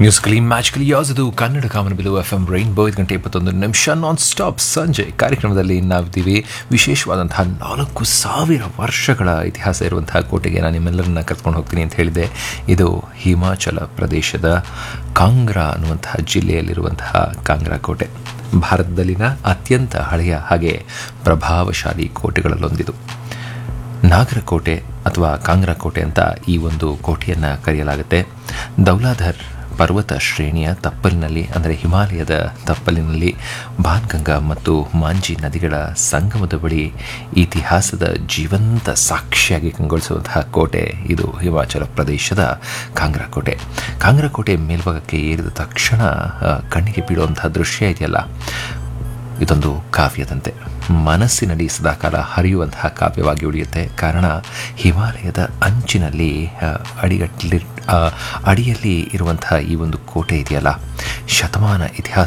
musically magically ಯಾವ್ದು ಕನ್ನಡ ಕಾಮನಬಿಲು F M rainbow ಐದು ಗಂಟೆ ಇಪ್ಪತ್ತೊಂದು ನಿಮಿಷ ನಾನ್ ಸ್ಟಾಪ್ ಸಂಜೆ ಕಾರ್ಯಕ್ರಮದಲ್ಲಿ ನಾವಿದ್ದೀವಿ ವಿಶೇಷವಾದಂತಹ ನಾಲ್ಕು ಸಾವಿರ ವರ್ಷಗಳ ಇತಿಹಾಸ ಇರುವಂತಹ ಕೋಟೆಗೆ ನಾನು ನಿಮ್ಮೆಲ್ಲರನ್ನ ಕರ್ಕೊಂಡು ಹೋಗ್ತೀನಿ ಅಂತ ಹೇಳಿದೆ ಇದು ಹಿಮಾಚಲ ಪ್ರದೇಶದ ಕಾಂಗ್ರಾ ಅನ್ನುವಂತಹ ಜಿಲ್ಲೆಯಲ್ಲಿರುವಂತಹ ಕಾಂಗ್ರಾ ಕೋಟೆ ಭಾರತದಲ್ಲಿನ ಅತ್ಯಂತ ಹಳೆಯ ಹಾಗೆ ಪ್ರಭಾವಶಾಲಿ ಕೋಟೆಗಳಲ್ಲೊಂದಿದು ನಾಗರಕೋಟೆ ಅಥವಾ ಕಾಂಗ್ರಾ ಕೋಟೆ ಅಂತ ಈ ಒಂದು ಕೋಟೆಯನ್ನು ಕರೆಯಲಾಗುತ್ತೆ ದೌಲಾಧರ್ ಪರ್ವತ ಶ್ರೇಣಿಯ ತಪ್ಪಲಿನಲ್ಲಿ ಅಂದರೆ ಹಿಮಾಲಯದ ತಪ್ಪಲಿನಲ್ಲಿ ಬಾನ್ಗಂಗಾ ಮತ್ತು ಮಾಂಜಿ ನದಿಗಳ ಸಂಗಮದ ಬಳಿ ಇತಿಹಾಸದ ಜೀವಂತ ಸಾಕ್ಷಿಯಾಗಿ ಕಂಗೊಳಿಸುವಂತಹ ಕೋಟೆ ಇದು ಹಿಮಾಚಲ ಪ್ರದೇಶದ ಕಾಂಗ್ರಾ ಕೋಟೆ ಕಾಂಗ್ರಾ ಕೋಟೆ ಮೇಲ್ಭಾಗಕ್ಕೆ ಏರಿದ ತಕ್ಷಣ ಆ, ಕಣ್ಣಿಗೆ ಬೀಳುವಂತಹ ದೃಶ್ಯ ಇದೆಯಲ್ಲ ಇದೊಂದು ಕಾವ್ಯದಂತೆ ಮನಸ್ಸಿನಲ್ಲಿ ಸದಾಕಾಲ ಹರಿಯುವಂತಹ ಕಾವ್ಯವಾಗಿ ಉಳಿಯುತ್ತೆ ಕಾರಣ ಹಿಮಾಲಯದ ಅಂಚಿನಲ್ಲಿ ಆ, ಅಡಿಗಟ್ಟಲಿ ಆ, ಅಡಿಯಲ್ಲಿ ಇರುವಂತಹ ಈ ಒಂದು ಕೋಟೆ ಇದೆಯಲ್ಲ ಶತಮಾನ ಇತಿಹಾಸ